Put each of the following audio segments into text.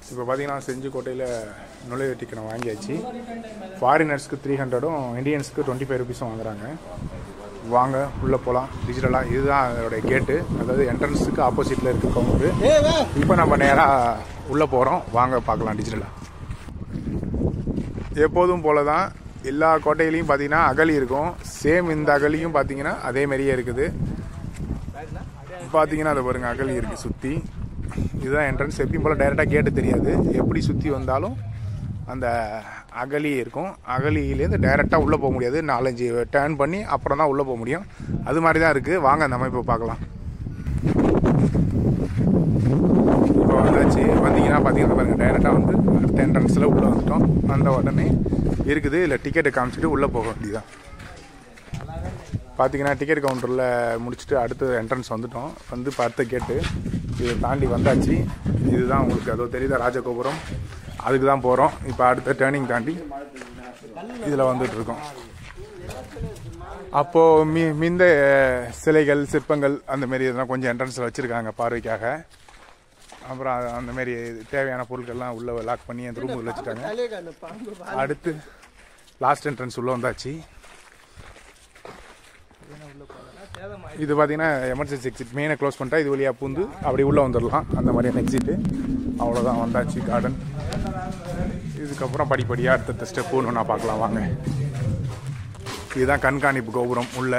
இப்போ பார்த்தீங்கன்னா செஞ்சிக்கோட்டையில் நுழைவு டிக்கெட் வாங்கியாச்சு ஃபாரினர்ஸ்க்கு த்ரீ ஹண்ட்ரடும் இந்தியன்ஸ்க்கு டுவெண்ட்டி ஃபைவ் ருபீஸும் வாங்குறாங்க வாங்க உள்ளே போகலாம் டிஜிட்டலாக இதுதான் அதோடைய கேட்டு அதாவது என்ட்ரன்ஸுக்கு ஆப்போசிட்டில் இருக்க கவுண்டரு இப்போ நம்ம நேராக உள்ளே போகிறோம் வாங்க பார்க்கலாம் டிஜிட்டலாக எப்போதும் போல தான் எல்லா கோட்டையிலையும் பார்த்தீங்கன்னா அகழி இருக்கும் சேம் இந்த அகழியும் பார்த்தீங்கன்னா அதே மாதிரியே இருக்குது பார்த்தீங்கன்னா அதை பாருங்க அகழி இருக்குது சுற்றி இதுதான் என்ட்ரன்ஸ் எப்பயும் போல் டைரெக்டாக கேட்டு தெரியாது எப்படி சுற்றி வந்தாலும் அந்த அகழி இருக்கும் அகழியிலேருந்து டைரெக்டாக உள்ளே போக முடியாது நாலஞ்சு டேர்ன் பண்ணி அப்புறம் தான் உள்ளே போக முடியும் அது மாதிரி தான் இருக்குது வாங்க நம்ம இப்போ பார்க்கலாம் இப்போ வந்தாச்சு வந்தீங்கன்னா பார்த்தீங்கன்னா பாருங்கள் டைரெக்டாக வந்து அடுத்த என்ட்ரன்ஸில் உள்ளே வந்துட்டோம் வந்த உடனே இருக்குது இல்லை டிக்கெட்டை காமிச்சிட்டு உள்ளே போக வேண்டியதான் பார்த்தீங்கன்னா டிக்கெட் கவுண்டரில் முடிச்சுட்டு அடுத்த என்ட்ரன்ஸ் வந்துட்டோம் வந்து பார்த்த கேட்டு இதை தாண்டி வந்தாச்சு இதுதான் உங்களுக்கு அதோ தெரியுதா ராஜகோபுரம் அதுக்கு தான் போகிறோம் இப்போ அடுத்த டேர்னிங் தாண்டி இதில் வந்துட்டு இருக்கோம் அப்போது மி மிந்த சிலைகள் சிற்பங்கள் அந்த மாரி இதெல்லாம் கொஞ்சம் என்ட்ரன்ஸில் வச்சுருக்காங்க பார்வைக்காக அப்புறம் அது- அந்த மாரி தேவையான பொருட்கள்லாம் உள்ளே லாக் பண்ணி அந்த ரூமுக்கு வச்சுட்டாங்க அடுத்து லாஸ்ட் என்ட்ரன்ஸ் உள்ளே வந்தாச்சு இது பார்த்தீங்கன்னா எமர்ஜென்சி எக்ஸிட் மெயினை க்ளோஸ் பண்ணிட்டா இது வழியாக பூந்து அப்படி உள்ளே வந்துடலாம் அந்த மாதிரியான எக்ஸிட்டு அவ்வளோதான் வந்தாச்சு கார்டன் இதுக்கப்புறம் படிப்படியாக அடுத்தடுத்த ஸ்டெப் ஒன்று நான் பார்க்கலாம் வாங்க இதுதான் கண்காணிப்பு கோபுரம் உள்ள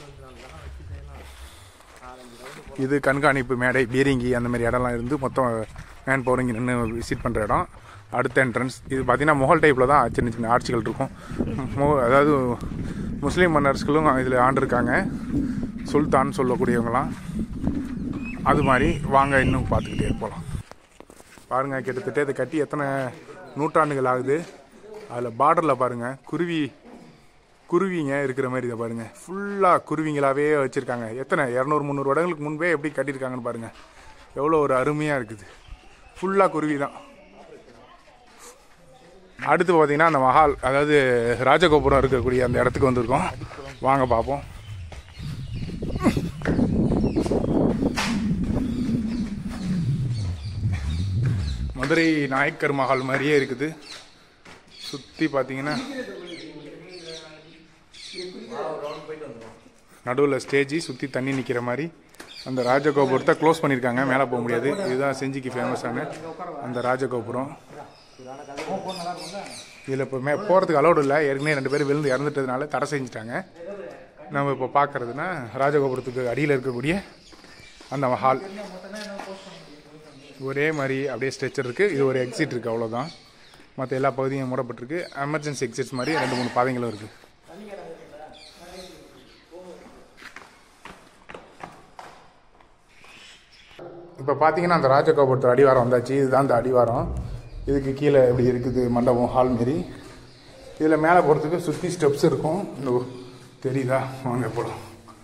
இது கண்காணிப்பு மேடை பீரிங்கி அந்த மாதிரி இடம்லாம் இருந்து மொத்தம் மேன் பவர் இங்கே நின்று விசிட் பண்ணுற இடம் அடுத்த என்ட்ரன்ஸ் இது பார்த்தீங்கன்னா முகல் டைப்பில் தான் சின்ன சின்ன ஆட்சிகள் இருக்கும் மு- அதாவது முஸ்லீம் மன்னர்ஸ்களும் இதில் ஆண்டிருக்காங்க சுல்தான் சொல்லக்கூடியவங்களாம் அது மாதிரி வாங்க இன்னும் பார்த்துக்கிட்டே போகலாம் பாருங்கள் கிட்டத்தட்ட இதை கட்டி எத்தனை நூற்றாண்டுகள் ஆகுது அதில் பார்டரில் பாருங்கள் குருவி குருவிங்க இருக்கிற மாதிரி இதை பாருங்கள் ஃபுல்லாக குருவிங்களாவே வச்சுருக்காங்க எத்தனை இரநூறு முந்நூறு வருடங்களுக்கு முன்பே எப்படி கட்டியிருக்காங்கன்னு பாருங்கள் எவ்வளோ ஒரு அருமையாக இருக்குது ஃபுல்லாக குருவி தான் அடுத்து பார்த்தீங்கன்னா அந்த மஹால் அதாவது ராஜகோபுரம் இருக்கக்கூடிய அந்த இடத்துக்கு வந்திருக்கோம் வாங்க பார்ப்போம் மதுரை நாயக்கர் மஹால் மாதிரியே இருக்குது சுற்றி பார்த்தீங்கன்னா நடுவில் ஸ்டேஜி சுற்றி தண்ணி நிற்கிற மாதிரி அந்த ராஜகோபுரத்தை க்ளோஸ் பண்ணியிருக்காங்க மேலே போக முடியாது இதுதான் செஞ்சிக்கு ஃபேமஸான அந்த ராஜகோபுரம் இதில் இப்போ மே போகிறதுக்கு அலோடு இல்லை ஏற்கனவே ரெண்டு பேரும் விழுந்து இறந்துட்டதுனால தடை செஞ்சுட்டாங்க நம்ம இப்போ பார்க்குறதுனா ராஜகோபுரத்துக்கு அடியில் இருக்கக்கூடிய அந்த ஹால் ஒரே மாதிரி அப்படியே ஸ்ட்ரெச்சர் இருக்குது இது ஒரு எக்ஸிட் இருக்குது அவ்வளோதான் மற்ற எல்லா பகுதியும் மூடப்பட்டிருக்கு எமர்ஜென்சி எக்ஸிட்ஸ் மாதிரி ரெண்டு மூணு பாதைகளும் இருக்குது இப்போ பார்த்தீங்கன்னா அந்த ராஜகோபுரத்தோட அடிவாரம் வந்தாச்சு இதுதான் அந்த அடிவாரம் இதுக்கு கீழே இப்படி இருக்குது மண்டபம் ஹால் மாரி இதில் மேலே போகிறதுக்கு சுற்றி ஸ்டெப்ஸ் இருக்கும் இந்த தெரியுதா வாங்க போகலாம்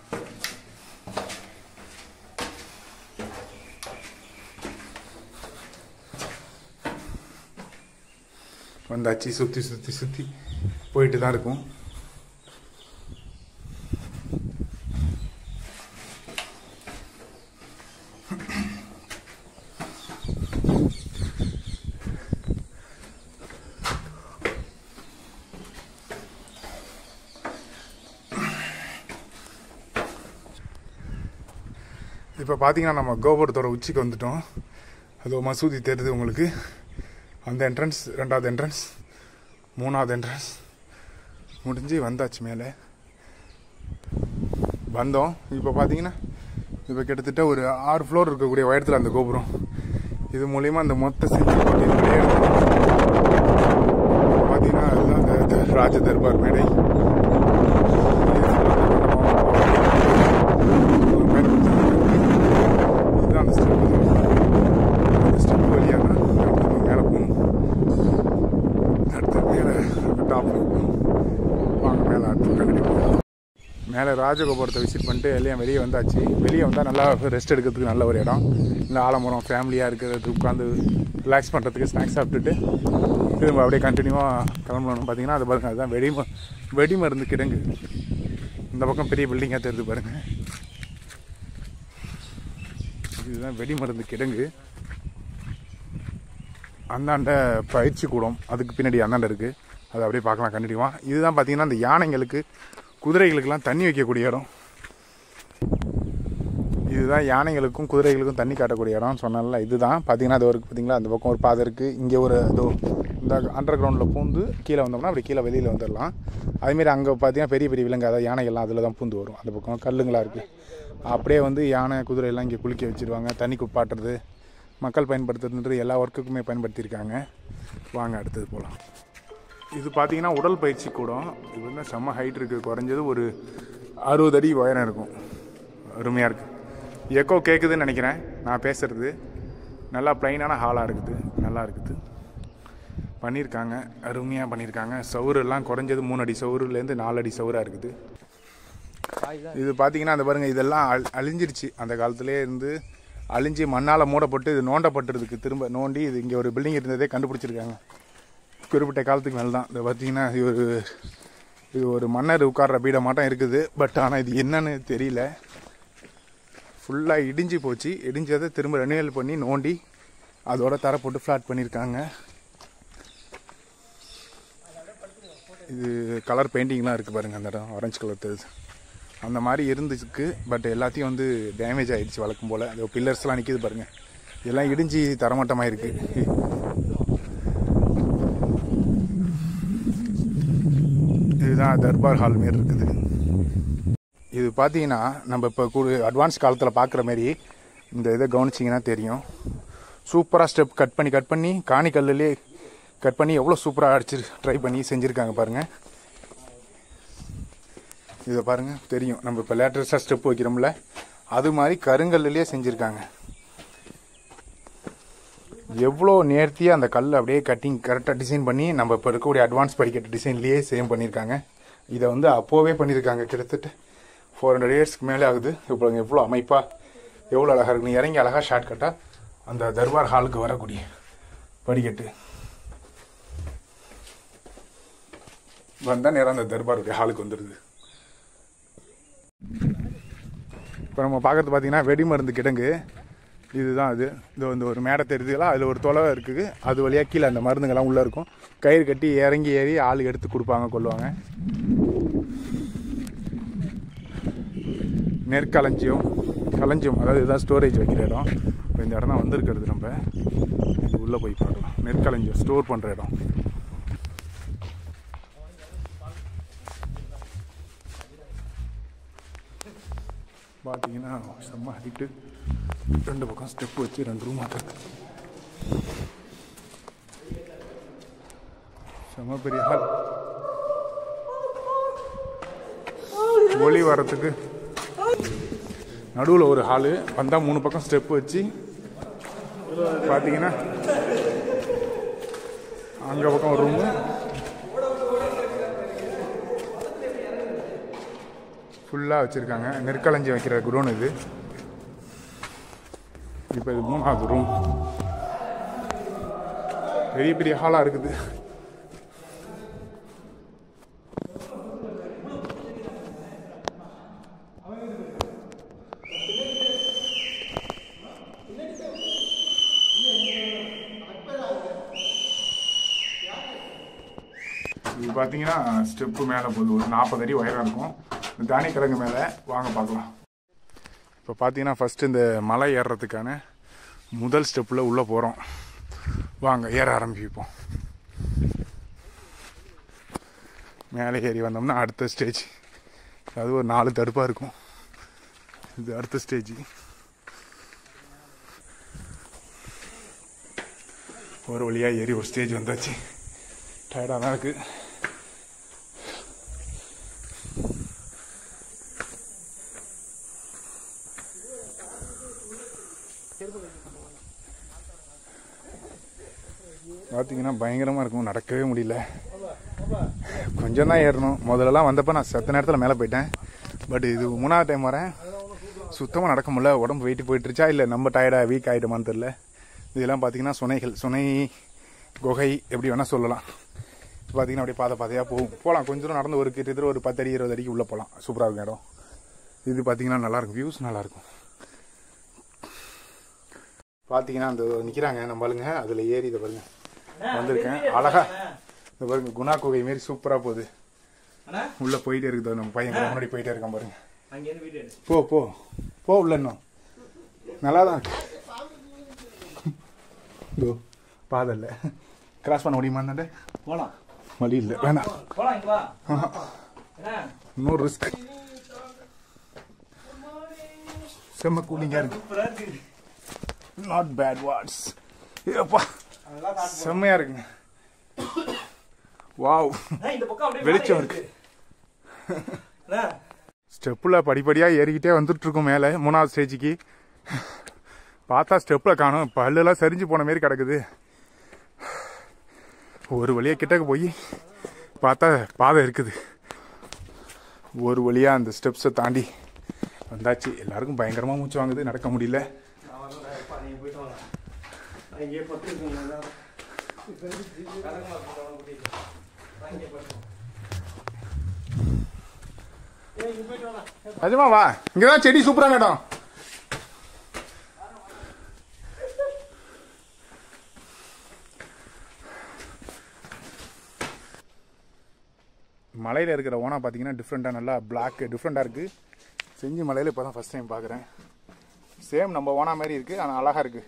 வந்தாச்சு சுற்றி சுற்றி சுற்றி போயிட்டு தான் இருக்கும் இப்போ பார்த்தீங்கன்னா நம்ம கோபுரத்தோட உச்சிக்கு வந்துட்டோம் அது மசூதி தெரியுது உங்களுக்கு அந்த என்ட்ரன்ஸ் ரெண்டாவது என்ட்ரன்ஸ் மூணாவது என்ட்ரன்ஸ் முடிஞ்சு வந்தாச்சு மேலே வந்தோம் இப்போ பார்த்தீங்கன்னா இப்போ கிட்டத்தட்ட ஒரு ஆறு ஃப்ளோர் இருக்கக்கூடிய உயரத்தில் அந்த கோபுரம் இது மூலயமா அந்த மொத்த செஞ்சு பார்த்தீங்கன்னா அதுதான் அந்த இந்த ராஜ தர்பார் மேடை இதுதான் அந்த ஸ்டெப் அந்த ஸ்டெப் வழியாக தான் நம்ம மேலே போகணும் அடுத்து மேலே டாப் வாங்க மேலே அடுத்து கண்டிப்பாக மேலே ராஜகோபுரத்தை விசிட் பண்ணிட்டு எல்லாம் வெளியே வந்தாச்சு வெளியே வந்தால் நல்லா ரெஸ்ட் எடுக்கிறதுக்கு நல்ல ஒரு இடம் இந்த ஆலமரம் ஃபேமிலியாக இருக்கிறது உட்காந்து ரிலாக்ஸ் பண்ணுறதுக்கு ஸ்நாக்ஸ் சாப்பிட்டுட்டு திரும்ப அப்படியே கண்டினியூவாக கிளம்பணும் பார்த்தீங்கன்னா அது பாருங்க அதுதான் வெடி ம- வெடி மருந்து கிடங்கு இந்த பக்கம் பெரிய பில்டிங்காக தெரியுது பாருங்க இதுதான் வெடி மருந்து கிடங்கு அந்தாண்ட பயிற்சி கூடம் அதுக்கு பின்னாடி அந்தாண்ட இருக்குது அதை அப்படியே பார்க்கலாம் கண்டிப்பாக இதுதான் பார்த்தீங்கன்னா அந்த யானைங்களுக்கு குதிரைகளுக்கெல்லாம் தண்ணி வைக்கக்கூடிய இடம் இதுதான் யானைகளுக்கும் குதிரைகளுக்கும் தண்ணி காட்டக்கூடிய இடம் சொன்னால இதுதான் பார்த்தீங்கன்னா அது வரைக்கும் பார்த்தீங்களா அந்த பக்கம் ஒரு பாதை இருக்குது இங்கே ஒரு இதோ இந்த அண்டர் கிரவுண்டில் பூந்து கீழே வந்தோம்னா அப்படி கீழே வெளியில் வந்துடலாம் அதேமாரி அங்கே பார்த்தீங்கன்னா பெரிய பெரிய விலங்கு அதாவது யானைகள்லாம் அதில் தான் பூந்து வரும் அந்த பக்கம் கல்லுங்களா இருக்குது அப்படியே வந்து யானை குதிரை எல்லாம் இங்கே குளிக்க வச்சுருவாங்க தண்ணி குப்பாட்டுறது மக்கள் பயன்படுத்துறது எல்லா ஒர்க்குக்குமே பயன்படுத்தியிருக்காங்க வாங்க அடுத்தது போகலாம் இது பார்த்தீங்கன்னா உடல் பயிற்சி கூடம் இது வந்து செம்ம ஹைட் இருக்குது குறைஞ்சது ஒரு அறுபது அடி உயரம் இருக்கும் அருமையாக இருக்குது எக்கோ கேட்குதுன்னு நினைக்கிறேன் நான் பேசுகிறது நல்லா ப்ளைனான ஹாலாக இருக்குது நல்லா இருக்குது பண்ணியிருக்காங்க அருமையாக பண்ணியிருக்காங்க சவுறு எல்லாம் குறைஞ்சது மூணு அடி சவுறுலேருந்து நாலு அடி சவுறாக இருக்குது இது பார்த்தீங்கன்னா அந்த பாருங்கள் இதெல்லாம் அழி அழிஞ்சிருச்சு அந்த காலத்திலே இருந்து அழிஞ்சு மண்ணால் மூடப்பட்டு இது நோண்டப்பட்டிருக்கு திரும்ப நோண்டி இது இங்கே ஒரு பில்டிங் இருந்ததே கண்டுபிடிச்சிருக்காங்க குறிப்பிட்ட காலத்துக்கு மேலே தான் இது பார்த்தீங்கன்னா இது ஒரு இது ஒரு மன்னர் உட்கார்ற பீடமாட்டம் இருக்குது பட் ஆனால் இது என்னன்னு தெரியல ஃபுல்லாக இடிஞ்சு போச்சு இடிஞ்சதை திரும்ப ரெனியூவல் பண்ணி நோண்டி அதோட தர போட்டு ஃப்ளாட் பண்ணியிருக்காங்க இது கலர் பெயிண்டிங்லாம் இருக்குது பாருங்கள் அந்த இடம் ஆரஞ்சு கலர் தெரியுது அந்த மாதிரி இருந்துச்சு பட் எல்லாத்தையும் வந்து டேமேஜ் ஆயிடுச்சு வழக்கம் போல் அந்த பில்லர்ஸ்லாம் நிற்கிது பாருங்கள் இதெல்லாம் இடிஞ்சு தரமட்டமாக இருக்குது இதுதான் தர்பார் ஹால் மாரி இருக்குது இது பார்த்தீங்கன்னா நம்ம இப்போ கூ அட்வான்ஸ் காலத்தில் பார்க்குற மாரி இந்த இதை கவனிச்சிங்கன்னா தெரியும் சூப்பராக ஸ்டெப் கட் பண்ணி கட் பண்ணி காணி கல்லுலே கட் பண்ணி எவ்வளோ சூப்பராக அடிச்சு ட்ரை பண்ணி செஞ்சுருக்காங்க பாருங்கள் இதை பாருங்கள் தெரியும் நம்ம இப்போ லேட்டஸ்டாக ஸ்டெப் வைக்கிறோம்ல அது மாதிரி கருங்கல்லுலேயே செஞ்சுருக்காங்க எவ்வளோ நேர்த்தியாக அந்த கல் அப்படியே கட்டிங் கரெக்டாக டிசைன் பண்ணி நம்ம இப்போ இருக்கக்கூடிய அட்வான்ஸ் படிக்கட்டு டிசைன்லேயே சேம் பண்ணியிருக்காங்க இதை வந்து அப்போவே பண்ணியிருக்காங்க கிட்டத்தட்ட ஃபோர் ஹண்ட்ரட் இயர்ஸ்க்கு மேலே ஆகுது இப்போ எவ்வளோ அமைப்பாக எவ்வளோ அழகாக இருக்கு நீ இறங்கி அழகாக ஷார்ட் கட்டாக அந்த தர்பார் ஹாலுக்கு வரக்கூடிய படிக்கட்டு வந்தால் நேரம் அந்த தர்பாருடைய ஹாலுக்கு வந்துடுது இப்போ நம்ம பார்க்குறது பார்த்தீங்கன்னா வெடிமருந்து கிடங்கு இதுதான் அது இது வந்து ஒரு மேடை தெரியுதுங்களா அதில் ஒரு தொலை இருக்குது அது வழியாக கீழே அந்த மருந்துங்கள்லாம் உள்ளே இருக்கும் கயிறு கட்டி இறங்கி ஏறி ஆள் எடுத்து கொடுப்பாங்க கொள்வாங்க நெற்களஞ்சியம் களஞ்சியம் அதாவது இதுதான் ஸ்டோரேஜ் வைக்கிற இடம் இப்போ இந்த இடம் தான் வந்திருக்கிறது நம்ம இது உள்ளே போய் பார்க்கலாம் நெற்களஞ்சியம் ஸ்டோர் பண்ணுற இடம் பார்த்தீங்கன்னா செம்ம ஹைட்டு ரெண்டு பக்கம் ஸ்டெப் வச்சு ரெண்டு ரூம் ஆக்குறது செம்ம பெரிய ஹால் ஒளி வரத்துக்கு நடுவில் ஒரு ஹாலு வந்தால் மூணு பக்கம் ஸ்டெப் வச்சு பார்த்தீங்கன்னா அங்கே பக்கம் ஒரு ரூமு ஃபுல்லாக வச்சுருக்காங்க நெற்களஞ்சி வைக்கிற குடோன் இது இப்போ இது மூணாவது ரூம் பெரிய பெரிய ஹாலாக இருக்குது இது பார்த்தீங்கன்னா ஸ்டெப்பு மேலே போகுது ஒரு நாற்பது அடி உயரம் இருக்கும் இந்த தானியக்கிழங்கு மேலே வாங்க பார்க்கலாம் இப்போ பார்த்தீங்கன்னா ஃபஸ்ட்டு இந்த மலை ஏறுறதுக்கான முதல் ஸ்டெப்பில் உள்ளே போகிறோம் வாங்க ஏற ஆரம்பிப்போம் மேலே ஏறி வந்தோம்னா அடுத்த ஸ்டேஜ் அது ஒரு நாலு தடுப்பாக இருக்கும் இது அடுத்த ஸ்டேஜ் ஒரு வழியாக ஏறி ஒரு ஸ்டேஜ் வந்தாச்சு டயர்டாக தான் இருக்குது பார்த்தீங்கன்னா பயங்கரமாக இருக்கும் நடக்கவே முடியல கொஞ்சம் தான் ஏறணும் முதல்லலாம் வந்தப்போ நான் செத்த நேரத்தில் மேலே போயிட்டேன் பட் இது மூணாவது டைம் வரேன் சுத்தமாக நடக்க முடியல உடம்பு வெயிட்டு போயிட்டுருச்சா இல்லை நம்ம டயர்டாக வீக் ஆகிட்டோமான்னு தெரில இதெல்லாம் பார்த்தீங்கன்னா சுனைகள் சுனை குகை எப்படி வேணால் சொல்லலாம் பார்த்தீங்கன்னா அப்படியே பாதை பாதையாக போகும் போகலாம் கொஞ்சம் தூரம் நடந்து ஒரு கிட்டத்தட்ட ஒரு பத்து அடி இருபது அடிக்கு உள்ளே போகலாம் சூப்பராக இருக்கும் இடம் இது பார்த்தீங்கன்னா நல்லாயிருக்கும் வியூஸ் நல்லாயிருக்கும் பார்த்தீங்கன்னா அந்த நிற்கிறாங்க நம்மளுங்க அதில் ஏறி இதை பாருங்க வந்திருக்கேன் அழகா இந்த பாருங்க குணா குகை மாரி சூப்பரா போகுது அண்ணா உள்ள போயிட்டே இருக்குது நம்ம பையன் கூட முன்னாடி போயிட்டே இருக்கான் பாருங்க அங்கேருந்து வீடு எடு போ போ போ உள்ள இன்னும் நல்லா தான் இருக்கு இதோ பாதை இல்லை கிராஸ் பண்ண முடியுமா போலாம் வழி இல்லை வேணாம் போலாம் இங்க வா என்ன இன்னொரு ரிஸ்க் செம்ம கூலிங்காக இருக்கு சூப்பரா இருக்கு நாட் பேட் வாட்ஸ் ஏப்பா அதெல்லாம் சாப்பிட்டு செம்மையா இருக்குங்க வாவ் அண்ணா, இந்த பக்கம் அப்படியே வெளிச்சம் மேலே இருக்கு அண்ணா, ஸ்டெப்பில் படிப்படியாக ஏறிக்கிட்டே வந்துட்டு இருக்கோம் மேலே மூணாவது ஸ்டேஜுக்கு பார்த்தா ஸ்டெப்பில் காணும் பல்லெல்லாம் சரிஞ்சு போன மாரி கிடக்குது ஒரு வழியாக கிட்டக்க போய் பார்த்தா பாதை இருக்குது ஒரு வழியாக அந்த ஸ்டெப்ஸை தாண்டி வந்தாச்சு எல்லாருக்கும் பயங்கரமாக மூச்சு வாங்குது நடக்க முடியல நான் வரல, எப்பா, நீங்க போயிட்டு வாங்க. நான் இங்கேயே படுத்துருக்கேன், எல்லாரும். கனகமா இருக்கு, அவனை கூட்டிட்டு. நான் இங்கேயே படுத்துக்கிறேன். ஏய், இங்க போயிட்டு வாடா. நிஜமா வா இங்கே தான் செடி சூப்பரான இடம் மலையில் இருக்கிற ஓனா பார்த்தீங்கன்னா டிஃப்ரெண்ட்டாக நல்லா பிளாக் டிஃப்ரெண்ட்டாக இருக்குது செஞ்சு மலையில் இப்போ தான் ஃபஸ்ட் டைம் பார்க்குறேன் சேம் நம்ம ஓனா மாதிரி இருக்குது ஆனால் அழகாக இருக்குது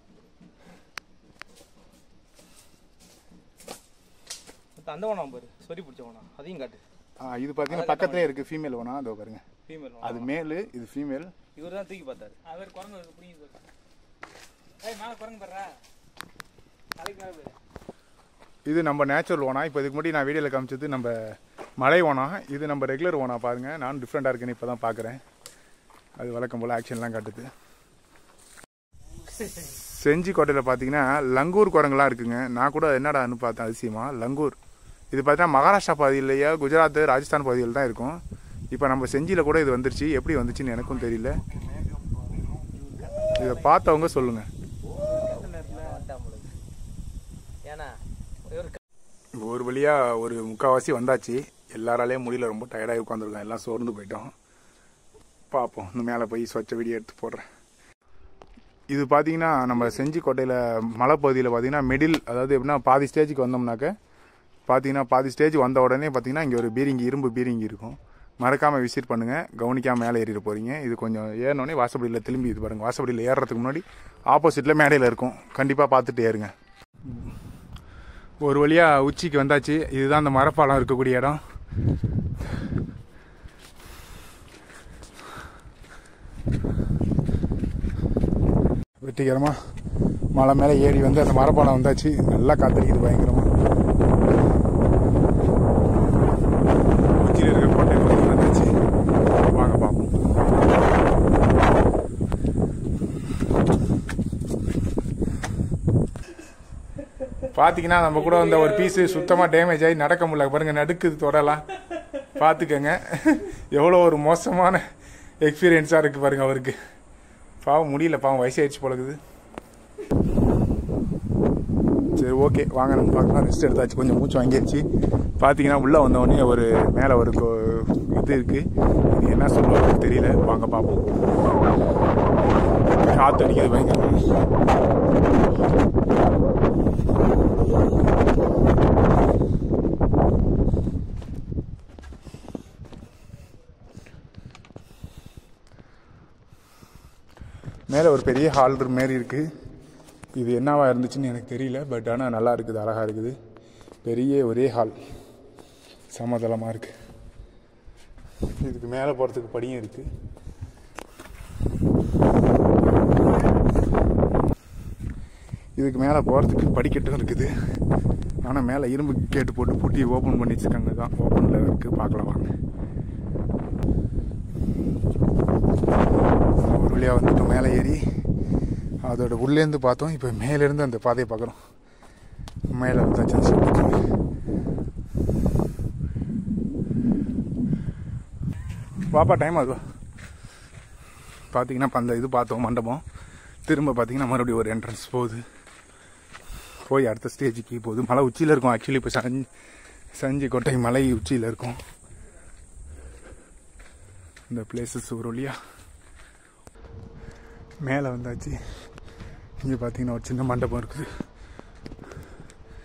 அந்த வேணாம் பாரு சொறி பிடிச்ச வேணாம் அதையும் காட்டு இது பார்த்தீங்கன்னா பக்கத்துலேயே இருக்குது ஃபீமேல் ஓனா அதோ பாருங்க ஃபீமேல் அது மேலு இது ஃபீமேல் இவர் தான் தூக்கி பார்த்தாரு அவர் குரங்கு பிடிங்கி ஏய் மேலே குரங்கு பாடுறா நாளைக்கு மேலே போயிரு இது நம்ம நேச்சுரல் ஓனா இப்போ இதுக்கு முன்னாடி நான் வீடியோவில் காமிச்சது நம்ம மலை ஓனா இது நம்ம ரெகுலர் ஓனா பாருங்க நானும் டிஃப்ரெண்ட்டாக இருக்குன்னு இப்போ தான் பார்க்குறேன் அது வழக்கம் போல் ஆக்ஷன்லாம் காட்டுது செஞ்சி கோட்டையில் பார்த்தீங்கன்னா லங்கூர் குரங்குலாம் இருக்குங்க நான் கூட என்னடான்னு பார்த்தேன் அதிசயமா லங்கூர் இது பார்த்தீங்கன்னா மகாராஷ்டிரா பகுதியிலேயே குஜராத் ராஜஸ்தான் பகுதியில் தான் இருக்கும் இப்போ நம்ம செஞ்சியில் கூட இது வந்துருச்சு எப்படி வந்துச்சுன்னு எனக்கும் தெரியல இதை பார்த்தவங்க சொல்லுங்கள் ஏன்னா ஒரு வழியாக ஒரு முக்கால்வாசி வந்தாச்சு எல்லாராலையும் முடியல ரொம்ப டயர்டாகி உட்காந்துருக்கோம் எல்லாம் சோர்ந்து போயிட்டோம் பார்ப்போம் இந்த மேலே போய் சொச்ச வீடியோ எடுத்து போடுறேன் இது பார்த்தீங்கன்னா நம்ம செஞ்சி கோட்டையில் மலைப்பகுதியில் பார்த்தீங்கன்னா மிடில் அதாவது எப்படின்னா பாதி ஸ்டேஜுக்கு வந்தோம்னாக்க பார்த்தீங்கன்னா பாதி ஸ்டேஜ் வந்த உடனே பார்த்தீங்கன்னா இங்கே ஒரு பீரிங்கி இரும்பு பீரிங்கி இருக்கும் மறக்காமல் விசிட் பண்ணுங்கள் கவனிக்காமல் மேலே ஏறிட போகிறீங்க இது கொஞ்சம் ஏறினோடனே வாசப்படியில் திரும்பி இது பாருங்கள் வாசப்படியில் ஏறுறதுக்கு முன்னாடி ஆப்போசிட்டில் மேடையில் இருக்கும் கண்டிப்பாக பார்த்துட்டு ஏறுங்க ஒரு வழியாக உச்சிக்கு வந்தாச்சு இதுதான் அந்த மரப்பாலம் இருக்கக்கூடிய இடம் வெற்றிகரமாக மலை மேலே ஏறி வந்து அந்த மரப்பாலம் வந்தாச்சு நல்லா காத்தடிக்குது பயங்கரமாக உச்சியில் இருக்க கோட்டை பகுதிக்கு வந்தாச்சு வாங்க பார்ப்போம் பார்த்தீங்கன்னா நம்ம கூட வந்த ஒரு பீஸு சுத்தமாக டேமேஜ் ஆகி நடக்க முடியல பாருங்க நடுக்குது தொடலாம் பார்த்துக்கங்க எவ்வளோ ஒரு மோசமான எக்ஸ்பீரியன்ஸாக இருக்குது பாருங்க அவருக்கு பாவம் முடியல பாவம் வயசாயிடுச்சு போலக்குது சரி ஓகே வாங்க நம்ம பார்க்கலாம் ரெஸ்ட் எடுத்தாச்சு கொஞ்சம் மூச்சு வாங்கிடுச்சு பார்த்தீங்கன்னா உள்ளே வந்தவொடனே ஒரு மேலே ஒரு கோ- இது இருக்குது இது என்ன சொல்லுவாங்க தெரியல வாங்க பார்ப்போம் காற்று அடிக்குது பயங்கரமாக மேலே ஒரு பெரிய ஹால் மாரி இருக்குது இது என்னவா இருந்துச்சுன்னு எனக்கு தெரியல பட் ஆனால் நல்லா இருக்குது அழகாக இருக்குது பெரிய ஒரே ஹால் சமதளமாக இருக்குது இதுக்கு மேலே போகிறதுக்கு படியும் இருக்குது இதுக்கு மேலே போகிறதுக்கு படிக்கட்டும் இருக்குது ஆனால் மேலே இரும்பு கேட்டு போட்டு பூட்டி ஓப்பன் பண்ணி வச்சுருக்காங்க தான் ஓப்பனில் இருக்குது பார்க்கலாம் வாங்க ஒரு வழியாக வந்துட்டோம் மேலே ஏறி அதோட உள்ளேருந்து பார்த்தோம் இப்போ மேலேருந்து அந்த பாதையை பார்க்குறோம் மேலே வந்தாச்சு அந்த ஷெட்டுக்கு. பாப்பா டைம் ஆகுது பார்த்தீங்கன்னா இப்ப அந்த இது பார்த்தோம் மண்டபம் திரும்ப பார்த்தீங்கன்னா மறுபடியும் ஒரு என்ட்ரன்ஸ் போகுது போய் அடுத்த ஸ்டேஜுக்கு போகுது மலை உச்சியில் இருக்கும் ஆக்சுவலி இப்போ சஞ்சி சஞ்சி கோட்டை மலை உச்சியில் இருக்கும் இந்த பிளேசஸ் ஒரு வழியாக மேலே வந்தாச்சு இங்கே பார்த்தீங்கன்னா ஒரு சின்ன மண்டபம் இருக்குது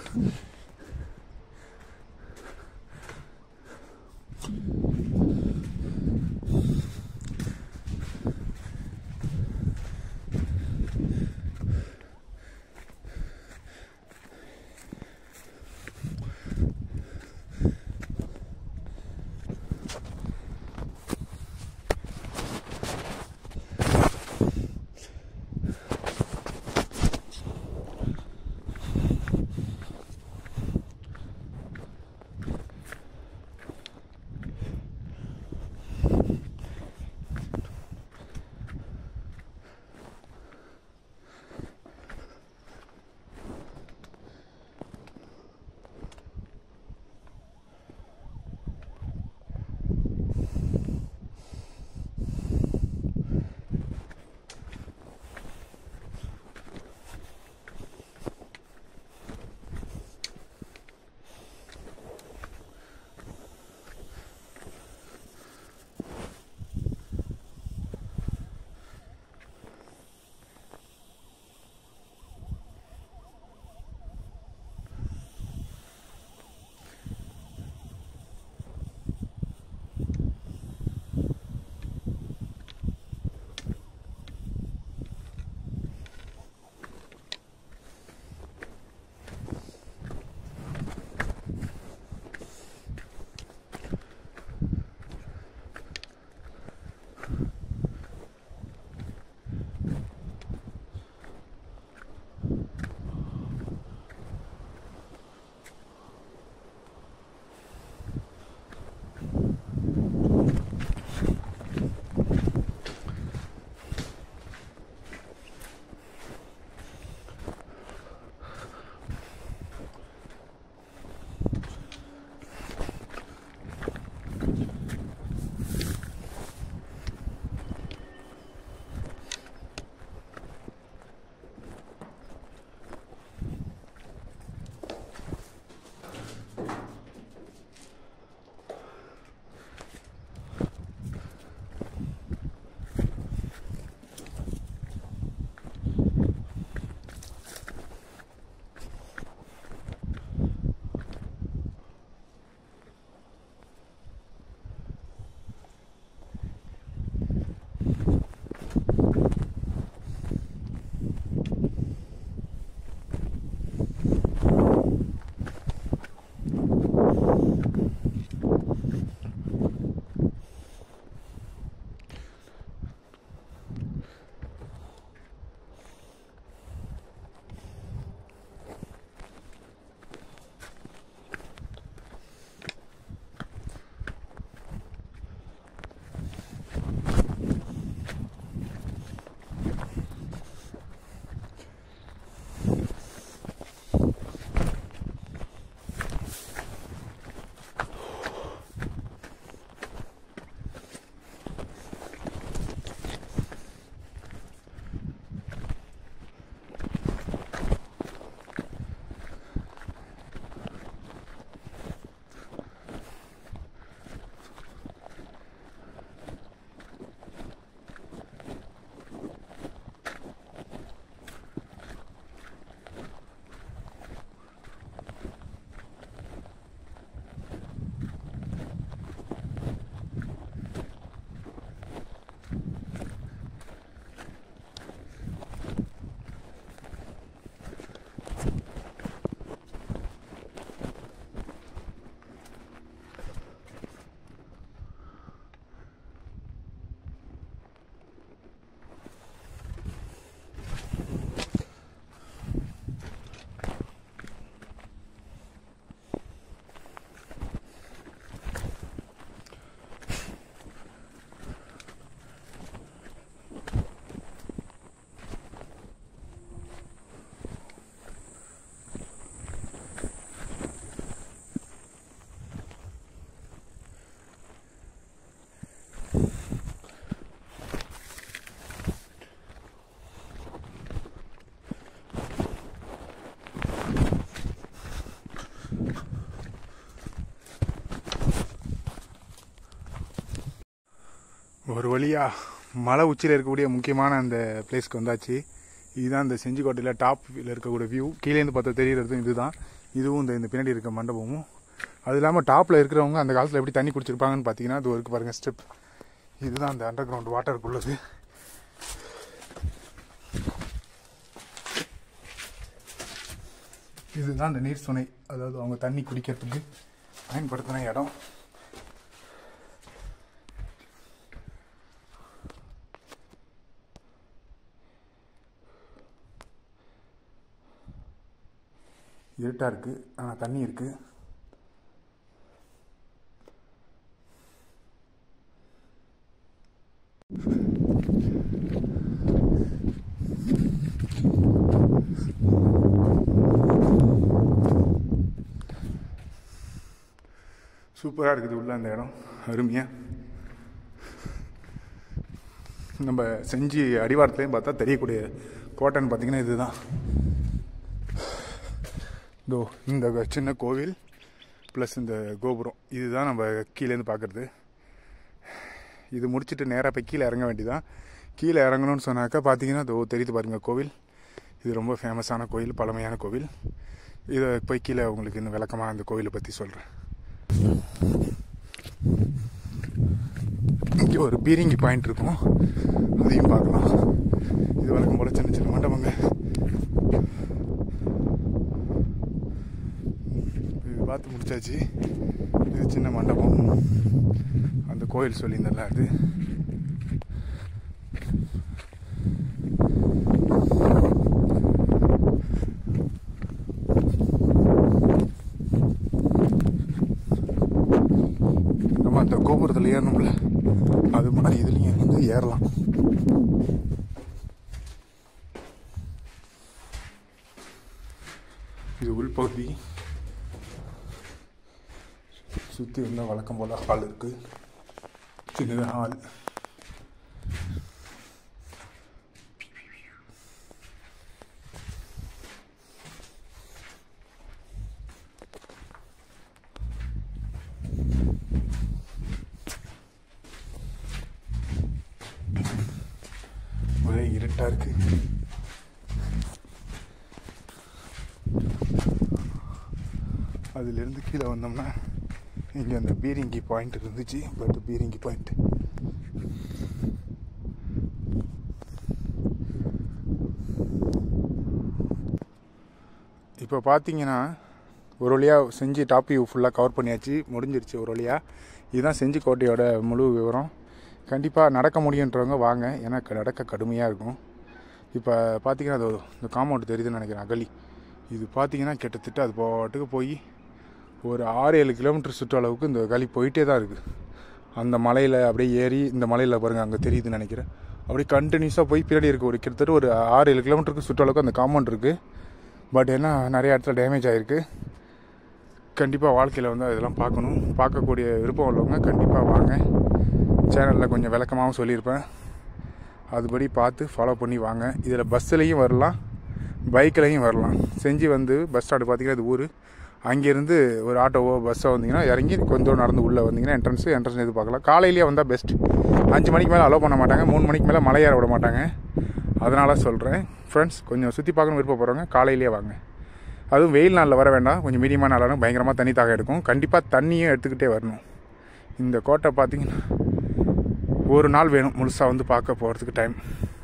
ஒரு வழியா மலை உச்சியில் இருக்கக்கூடிய முக்கியமான அந்த பிளேஸ்க்கு வந்தாச்சு இதுதான் இந்த செஞ்சிக்கோட்டையில் டாப்பில் இருக்கக்கூடிய வியூ கீழேருந்து பார்த்தா தெரியறதும் இதுதான் இதுவும் இந்த இந்த பின்னாடி இருக்க மண்டபமும் அது இல்லாமல் டாப்பில் இருக்கிறவங்க அந்த காலத்தில் எப்படி தண்ணி குடிச்சிருப்பாங்கன்னு பார்த்தீங்கன்னா அது இருக்கு பாருங்கள் ஸ்டெப் இதுதான் அந்த அண்டர் கிரவுண்ட் வாட்டருக்குள்ளது இதுதான் அந்த நீர் சுனை அதாவது அவங்க தண்ணி குடிக்கிறதுக்கு பயன்படுத்தின இடம் இருட்டாக இருக்குது ஆனால் தண்ணி இருக்குது சூப்பராக இருக்குது உள்ள அந்த இடம் அருமையாக நம்ம செஞ்சு அடிவாரத்துலேயும் பார்த்தா தெரியக்கூடிய கோட்டைன்னு பார்த்தீங்கன்னா இதுதான் இதோ இந்த சின்ன கோவில் ப்ளஸ் இந்த கோபுரம் இதுதான் நம்ம கீழேருந்து பார்க்குறது இது முடிச்சுட்டு நேராக போய் கீழே இறங்க வேண்டியதான் கீழே இறங்கணும்னு சொன்னாக்கா பார்த்தீங்கன்னா இதோ தெரியுது பாருங்கள் கோவில் இது ரொம்ப ஃபேமஸான கோவில் பழமையான கோவில் இதை போய் கீழே உங்களுக்கு இன்னும் விளக்கமாக அந்த கோவிலை பற்றி சொல்கிறேன் இங்கே ஒரு பீரிங்கி பாயிண்ட் இருக்கும் அதையும் பார்க்கலாம் இது வழக்கம் போல சின்ன சின்ன மண்டபங்க இது பார்த்து முடிச்சாச்சு இது சின்ன மண்டபம் அந்த கோயில் சொல்லியிருந்தல அது நம்ம அந்த கோபுரத்தில் ஏறணும்ல அது மாதிரி இதுலேயும் வந்து ஏறலாம் இது உள்பகுதி சுற்றி இருந்தால் வழக்கம் போல் ஹால் இருக்குது சின்னதாக ஹால் ஒரே இருட்டாக இருக்கு அதுலேருந்து கீழே வந்தோம்னா இங்கே அந்த பீரிங்கி பாயிண்ட் இருந்துச்சு பட் பீரிங்கி பாயிண்ட் இப்போ பார்த்தீங்கன்னா ஒரு வழியாக செஞ்சு டாப் வியூ ஃபுல்லாக கவர் பண்ணியாச்சு முடிஞ்சிருச்சு ஒரு வழியாக இதுதான் செஞ்சு கோட்டையோட முழு விவரம் கண்டிப்பாக நடக்க முடியுன்றவங்க வாங்க ஏன்னா க- நடக்க கடுமையாக இருக்கும் இப்போ பார்த்தீங்கன்னா அது இந்த காம்பவுண்ட் தெரியுதுன்னு நினைக்கிறேன் அகலி இது பார்த்தீங்கன்னா கிட்டத்தட்ட அது பாட்டுக்கு போய் ஒரு ஆறு ஏழு கிலோமீட்டர் சுற்றளவுக்கு இந்த கலி போயிட்டே தான் இருக்குது அந்த மலையில் அப்படியே ஏறி இந்த மலையில் பாருங்கள் அங்கே தெரியுதுன்னு நினைக்கிறேன் அப்படியே கண்டினியூஸாக போய் பின்னாடி இருக்குது ஒரு கிட்டத்தட்ட ஒரு ஆறு ஏழு கிலோமீட்டருக்கு சுற்றளவுக்கு அந்த காம்பவுண்ட் இருக்குது பட் என்ன நிறைய இடத்துல டேமேஜ் ஆகிருக்கு கண்டிப்பாக வாழ்க்கையில் வந்து அதெல்லாம் பார்க்கணும் பார்க்கக்கூடிய விருப்பம் உள்ளவங்க கண்டிப்பாக வாங்க சேனலில் கொஞ்சம் விளக்கமாகவும் சொல்லியிருப்பேன் அதுபடி பார்த்து ஃபாலோ பண்ணி வாங்க இதில் பஸ்ஸுலேயும் வரலாம் பைக்லேயும் வரலாம் செஞ்சு வந்து பஸ் ஸ்டாண்டு பார்த்தீங்கன்னா இது ஊர் அங்கேருந்து ஒரு ஆட்டோவோ பஸ்ஸோ வந்தீங்கன்னா இறங்கி கொஞ்சம் தூரம் நடந்து உள்ளே வந்தீங்கன்னா என்ட்ரன்ஸு என்ட்ரன்ஸ் இது பார்க்கலாம் காலையிலேயே வந்தால் பெஸ்ட் அஞ்சு மணிக்கு மேலே அலோவ் பண்ண மாட்டாங்க மூணு மணிக்கு மேலே மலை ஏற விட மாட்டாங்க அதனால் சொல்கிறேன் ஃப்ரெண்ட்ஸ் கொஞ்சம் சுற்றி பார்க்கணும் விருப்பப்படுறவங்க காலையிலேயே வாங்க அதுவும் வெயில் நாளில் வர வேண்டாம் கொஞ்சம் மீடியமான நாளாக பயங்கரமாக தண்ணி தாக எடுக்கும் கண்டிப்பாக தண்ணியும் எடுத்துக்கிட்டே வரணும் இந்த கோட்டை பார்த்தீங்கன்னா ஒரு நாள் வேணும் முழுசாக வந்து பார்க்க போகிறதுக்கு டைம்